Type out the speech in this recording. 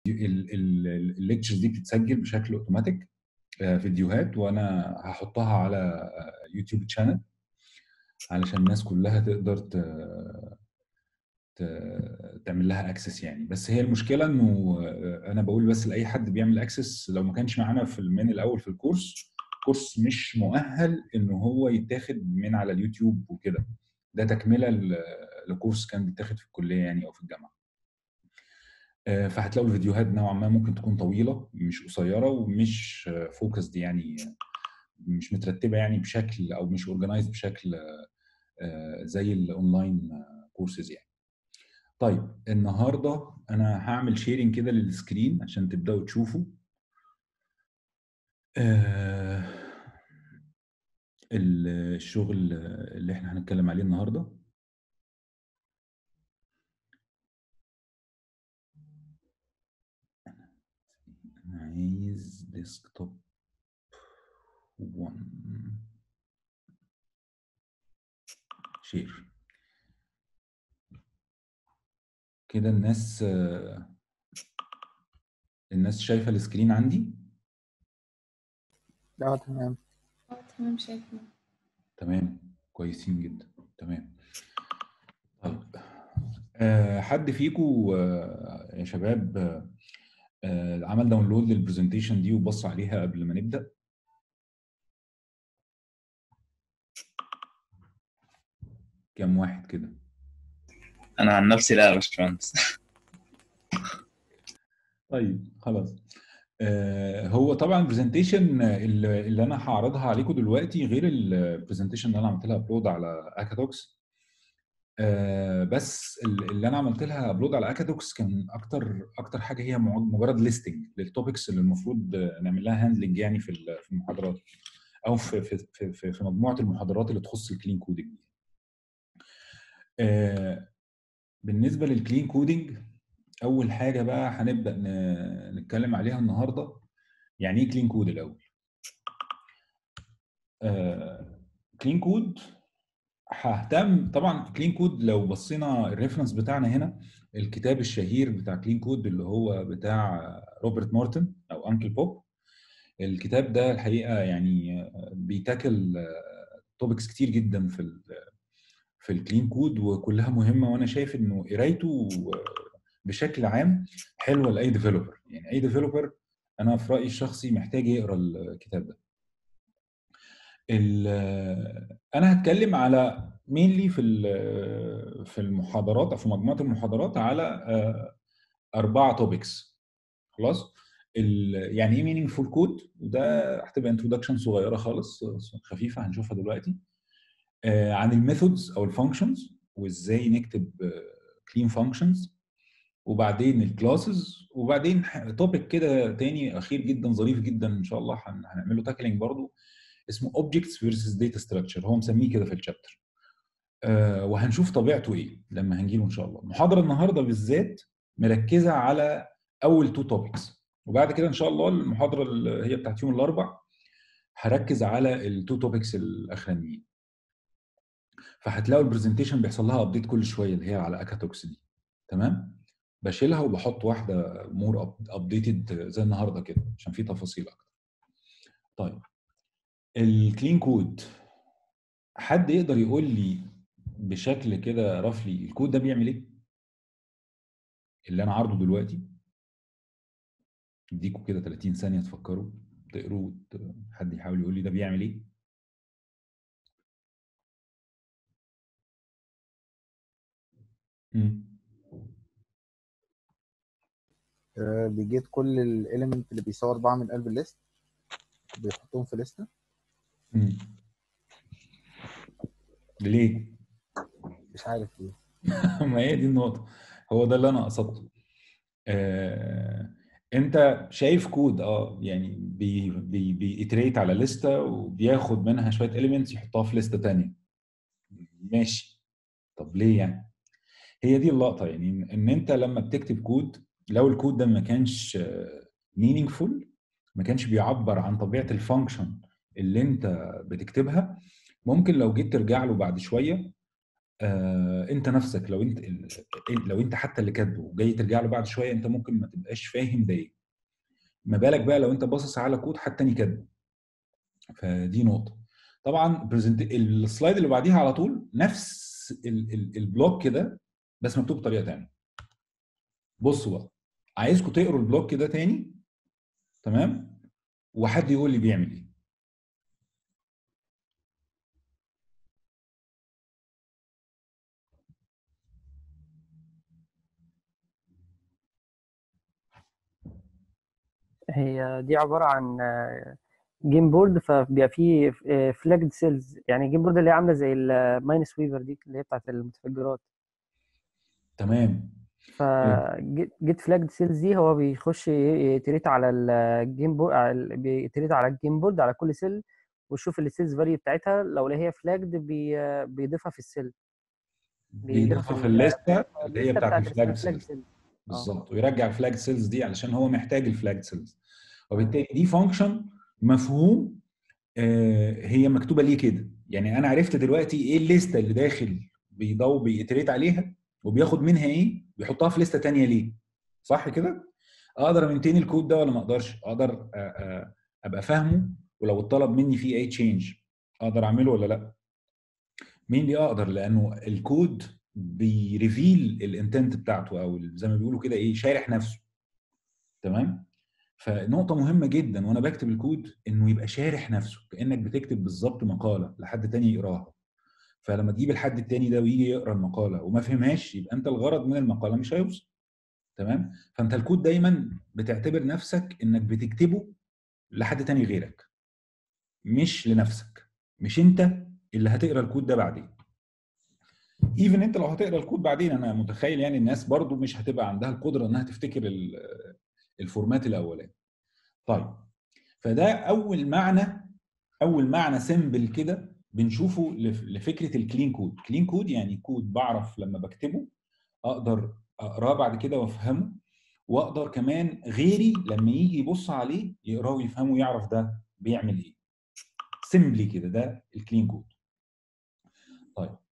الليكتشرز دي بتتسجل بشكل اوتوماتيك آه، فيديوهات وانا هحطها على يوتيوب شانل علشان الناس كلها تقدر ت... ت... تعمل لها اكسس يعني بس هي المشكله انه آه، انا بقول بس لاي حد بيعمل اكسس لو ما كانش معانا في من الاول في الكورس كورس مش مؤهل ان هو يتاخد من على اليوتيوب وكده ده تكمله ل- لكورس كان بيتاخد في الكليه يعني او في الجامعه آه، فهتلاقوا الفيديوهات نوعا ما ممكن تكون طويله مش قصيره ومش فوكسد يعني مش مترتبه يعني بشكل او مش اورجنايزد بشكل آه، زي الاونلاين كورسز يعني طيب النهارده انا هعمل شيرنج كده للسكرين عشان تبداوا تشوفوا آه، الشغل اللي احنا هنتكلم عليه النهارده انا عايز ديسكتوب 1 شير كده الناس آه، الناس شايفه السكرين عندي اه تمام اه تمام شايفة تمام كويسين جدا تمام طيب آه، حد فيكم يا شباب آه، آه، عمل داونلود للبرزنتيشن دي وبص عليها قبل ما نبدأ كام واحد كده انا عن نفسي لا يا باشمهندس طيب خلاص آه، هو طبعا البرزنتيشن اللي اللي انا هعرضها عليكم دلوقتي غير البرزنتيشن اللي انا عملت لها ابلود على اكادوكس آه، بس ال- اللي انا عملت لها ابلود على اكادوكس كان اكتر اكتر حاجه هي مع- مجرد ليستنج للتوبكس اللي المفروض نعمل لها هاندلنج يعني في ال- في المحاضرات او في في في في في مجموعه المحاضرات اللي تخص الكلين كودنج آه، بالنسبه للكلين كودنج اول حاجه بقى هنبدا ن- نتكلم عليها النهارده يعني ايه كلين كود الاول كلين كود ههتم طبعا كلين كود لو بصينا الريفرنس بتاعنا هنا الكتاب الشهير بتاع كلين كود اللي هو بتاع روبرت مارتن او انكل بوب الكتاب ده الحقيقه يعني بيتاكل توبكس كتير جدا في ال في الكلين كود وكلها مهمه وانا شايف انه قرايته بشكل عام حلوه لاي ديفلوبر يعني اي ديفلوبر انا في رايي الشخصي محتاج يقرا الكتاب ده ال- انا هتكلم على مينلي في ال- في المحاضرات او في مجموعه المحاضرات على آه، اربعه توبكس خلاص ال- يعني ايه مينينجفول كود وده هتبقى انتروداكشن صغيره خالص خفيفه هنشوفها دلوقتي آه، عن الميثودز او الفانكشنز وازاي نكتب كلين فانكشنز وبعدين الكلاسز وبعدين توبيك كده تاني اخير جدا ظريف جدا ان شاء الله هن- هنعمله تاكلينج برضو اسمه objects versus data structure هو مسميه كده في الشابتر آه وهنشوف طبيعته ايه لما هنجيله ان شاء الله المحاضره النهارده بالذات مركزه على اول تو توبكس وبعد كده ان شاء الله المحاضره اللي هي بتاعت يوم الاربع هركز على التو توبكس الاخرانيين فهتلاقوا البرزنتيشن بيحصل لها ابديت كل شويه اللي هي على اكاتوكس دي تمام بشيلها وبحط واحده مور ابديتد زي النهارده كده عشان في تفاصيل اكتر طيب الكلين كود حد يقدر يقول لي بشكل كده رفلي الكود ده بيعمل ايه اللي انا عارضه دلوقتي اديكوا كده 30 ثانيه تفكروا تقروا ت- حد يحاول يقول لي ده بيعمل ايه مم. آه، بيجيت كل الاليمنت اللي بيساوي أربعة من قلب الليست بيحطهم في لستة مم. ليه مش عارف ليه ما هي دي النقطة هو ده اللي أنا قصدته آه، أنت شايف كود أه يعني بي بي بيتريت على لستة وبياخد منها شوية إيليمنتس يحطها في لستة تانية ماشي طب ليه يعني؟ هي دي اللقطة يعني إن- إن أنت لما بتكتب كود لو الكود ده ما كانش مينينجفول ما كانش بيعبر عن طبيعة الفانكشن اللي أنت بتكتبها ممكن لو جيت ترجع له بعد شوية آه انت نفسك لو انت ال- لو انت حتى اللي كاتبه وجاي ترجع له بعد شويه انت ممكن ما تبقاش فاهم ده ايه ما بالك بقى لو انت باصص على كود حد تاني كاتبه فدي نقطه طبعا برزنت السلايد اللي بعديها على طول نفس ال- ال- البلوك كده بس مكتوب بطريقه تانيه بصوا بقى عايزكم تقروا البلوك كده تاني تمام وحد يقول لي بيعمل ايه هي دي عبارة عن جيم بورد فبيبقى فيه فلاجد سيلز يعني جيم بورد اللي هي عاملة زي الماين سويفر دي اللي هي بتاعت المتفجرات تمام فجيت فلاجد سيلز دي هو بيخش يتريت على الجيم بورد بيتريت على الجيم بورد على كل سيل ويشوف السيلز فاليو بتاعتها لو هي فلاجد بيضيفها في السيل بيضيفها في الليسته اللي هي بتاعت الفلاج الفلاج سيلز سيلز بالظبط ويرجع الفلاج سيلز دي علشان هو محتاج الفلاج سيلز وبالتالي دي فانكشن مفهوم آه، هي مكتوبه ليه كده يعني انا عرفت دلوقتي ايه الليسته اللي داخل بيضو بيتريت عليها وبياخد منها ايه بيحطها في ليسته تانية ليه صح كده اقدر امنتين الكود ده ولا ما اقدرش اقدر آه، آه، ابقى فاهمه ولو اتطلب مني فيه اي تشينج اقدر اعمله ولا لا مين اللي اقدر لانه الكود بيريفيل الانتنت بتاعته او زي ما بيقولوا كده ايه شارح نفسه تمام فنقطه مهمه جدا وانا بكتب الكود انه يبقى شارح نفسه كانك بتكتب بالظبط مقاله لحد تاني يقراها فلما تجيب الحد التاني ده ويجي يقرا المقاله وما فهمهاش يبقى انت الغرض من المقاله مش هيوصل تمام فانت الكود دايما بتعتبر نفسك انك بتكتبه لحد تاني غيرك مش لنفسك مش انت اللي هتقرا الكود ده بعدين ايفن انت لو هتقرا الكود بعدين انا متخيل يعني الناس برضو مش هتبقى عندها القدره انها تفتكر ال- الفورمات الاولاني طيب فده اول معنى اول معنى سيمبل كده بنشوفه لف- لفكره الكلين كود كلين كود يعني كود بعرف لما بكتبه اقدر اقراه بعد كده وافهمه واقدر كمان غيري لما يجي يبص عليه يقراه ويفهمه ويعرف ده بيعمل ايه سيمبلي كده ده الكلين كود طيب